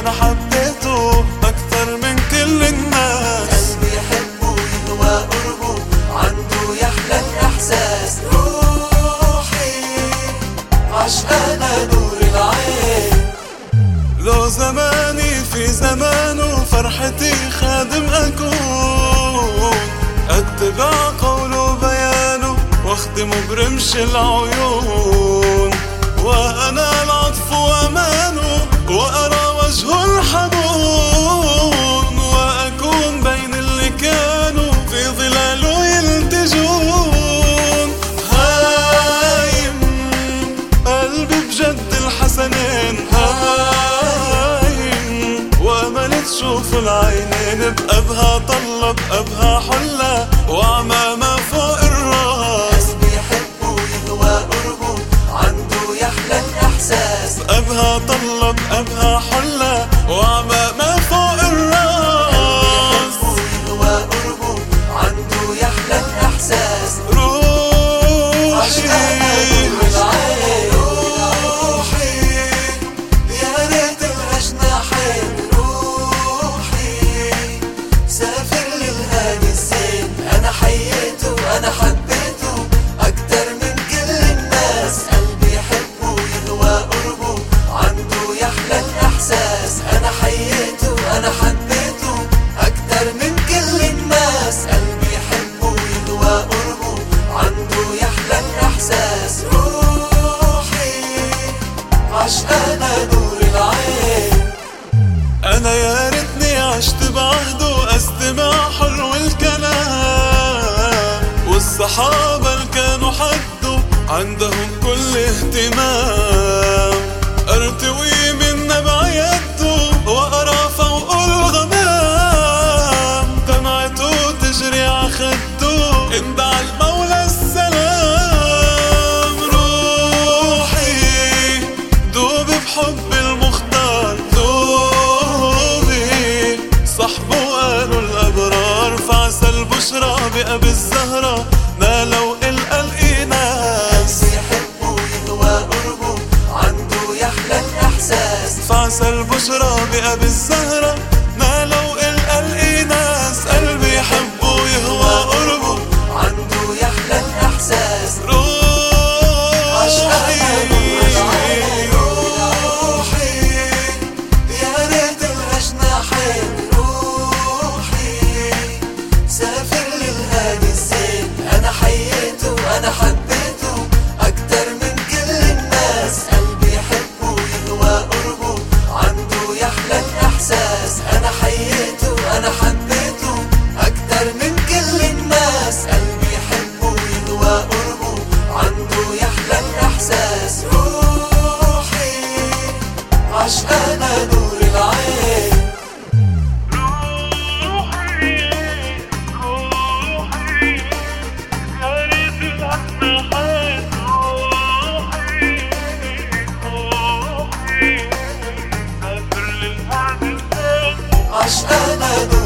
انا حبيته اكتر من كل الناس قلبي يحبه يهوى قربه عنده يحلى الإحساس روحي عشقانة نور العين لو زماني في زمانه فرحتي خادم أكون أتبع قوله بيانه واخدمه برمش العيون وأنا العطف وأمانه وأرى وجهه الحنون وأكون بين اللي كانوا في ظلاله يلتجون هايم قلبي بجد الحسنين هايم وامل تشوف العينين بأبها طلة بأبها حلة وعمامة فوق الراس قلبي يحبه يهوى قربه عنده يحلى الإحساس بأبها طلة بأبها حلة وعمامة فوق الراس يحبه يهوى قربه عنده يحلى الإحساس روحي روحي يا ريت الأجناحين روحي سافر للهادي الزين أنا حييته أنا حبيته أكتر من كل الناس قلبي يحبه يهوى قربه عنده يحلى الإحساس أنا حييته أنا حبيته أكتر من كل الناس قلبي يحبه يهوى قربه عنده يحلى الإحساس روحي عشقانة نور العين أنا يا ريتني عشت بعهده أستمع حلو الكلام والصحابة اللي كانوا حده عندهم كل اهتمام أرتوي من نبع يده وأرى فوق الغمام دمعته تجري عخده اندعى المولى السلام روحي دوب بحب المختار دوبي صحبه قالوا الأبرار فعسى البشرى بأبي الزهرة نالوا الإناس يحبه يهوى قربه عنده يحلى الإحساس فعسى البشرى بأبي الزهرة نالوا الإناس قلبي يحبه يهوى قربه عنده يحلى الإحساس روحي روحي يا ريت الأجناحين روحي سافر للهادي الزين أنا حييته أنا حبيته أكتر من كل الناس قلبي يحبه يهوى قربه عنده يحلى الإحساس أنا حييته أنا حبيته أكتر من كل الناس قلبي يحبه يهوى قربه عنده يحلى الإحساس روحي عشقانة نور العين عشقانة نور